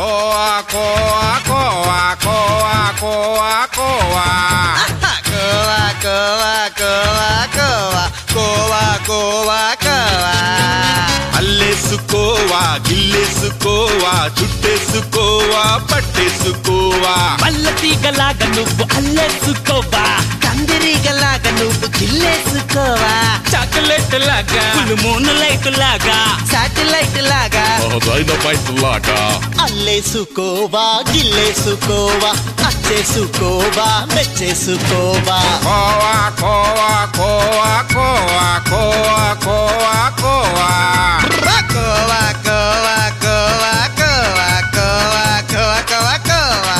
కోవా కోవా కోవా కోవా కోవా కోవా కోవా కోవా కోవా కోవా కోవా కోవా కోవా అల్లేసుకోవా గిల్లేసుకోవా చుట్టేసుకోవా పట్టేసుకోవా మల్ల తీగలాగా నువ్వు అల్లేసుకోవా కందిరీగలాగా నువ్వు గిల్లేసుకోవా చాక్లెట్ లాగా మూను లైట్ లాగా శాటిలైట్ లాగా డైనమైట్ లాగా అల్లేసుకోవా గిల్లేసుకోవా అచ్చేసుకోవా మెచ్చేసుకోవా కోవా కోవా కోవా కోవా కోవా కోవా కోవా కోవా కోవా కోవా కోవా కోవా కోవా కోవా కోవా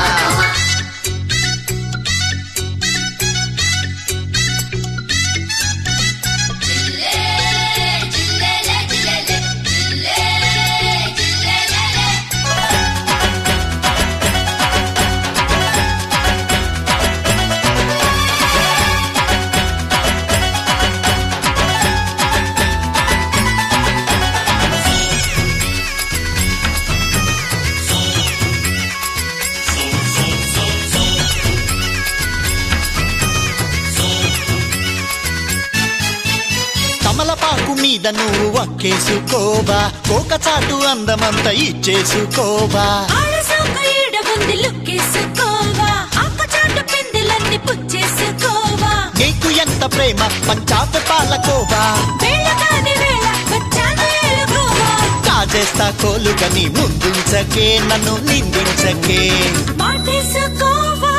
కమలపాకు మీద నువ్వు వక్కేసుకోవా కోక చాటు అందమంత ఇచ్చేసుకోవా ఆడసోక ఈడ ఉంది లుక్కేసుకోవా ఆకుచాటు పిందెలన్నీ పుచ్చేసుకోవా నీకు ఎంత ప్రేమ పంచాప పాలకోవా వేళ కాని వేళ వచ్చాను ఏలుకోవా కాజేస్తా కోలుగని ముందుంచకే నన్ను నిందించకే మాటేసుకోవా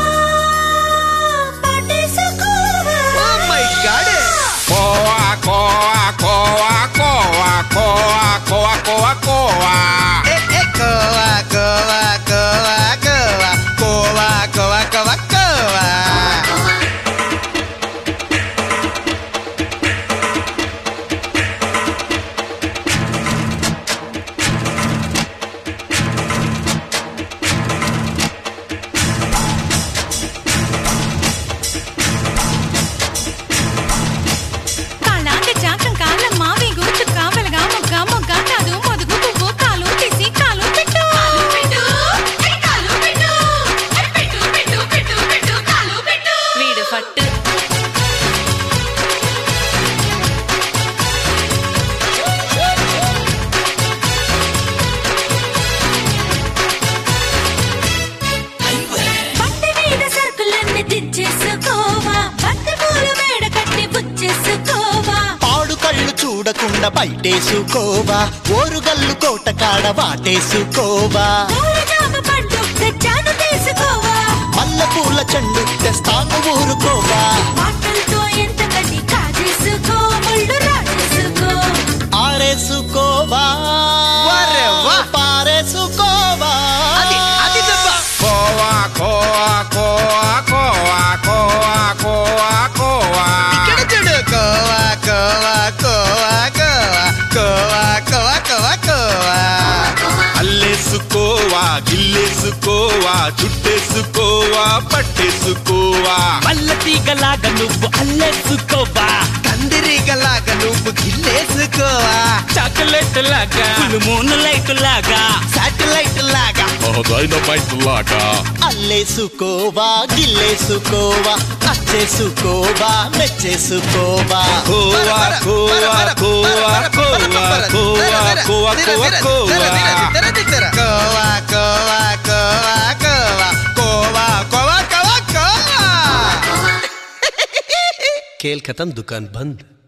పాటేసుకోవా కోవా కోవా కోవా కోవా కోవా కోవా కోవా కోవా ఏ, ఏ, కోవా కోవా కోవా కోవా కోవా కోవా కోవా కోవా కాలాంటి చాకం కాలం మావి గూచు కావలగా మొగ్గ మొగ్గ కాదు మొదుగు పువ్వు కాలు తీసి కాలు పెట్టు వీడు పట్టు బండి మీద సరుకులన్నీ తెచ్చేసుకోవా బంతి పూల మేడ కట్టి బుచ్చేసుకోవా పాడు కళ్ళు చూడకుండా బయటేసుకోవా ఓరుగల్లు కోట కాడ వాటేసుకోవా ఊరగామ పండు తెచ్చాను తీసుకోవా మల్లె పూల చెండు తెస్తాను ఊరుకోవా మాటలతో ఎంత కట్టి కాజేసుకో ముళ్ళు రాజేసుకో ఆరేసుకోవా పారేసుకోవా కోవా కోవా కోవా కోవా కోవా కోవా కోవా ఇక్కడ చూడు కోవా కోవా కోవా కోవా కోవా కోవా కోవా కోవా అల్లేసుకోవా గిల్లేసుకోవా చుట్టేసుకోవా పట్టేసుకోవా మల్ల తీగలాగా నువ్వు అల్లేసుకోవా కందిరీగలాగా నువ్వు గిల్లేసుకోవా చాక్లెట్ లాగా మూను లైట్ లాగా శాటిలైట్ లాగా డైనమైట్ లాగా అల్లేసుకోవా గిల్లేసుకోవా అచ్చేసుకోవా మెచ్చేసుకోవా కోవా కోవా కోవా కోవా కోవా కోవా కోవా కోవా కోవా కోవా కోవా కోవా కోవా కోవా కోవా కోవా खेल खत्म दुकान बंद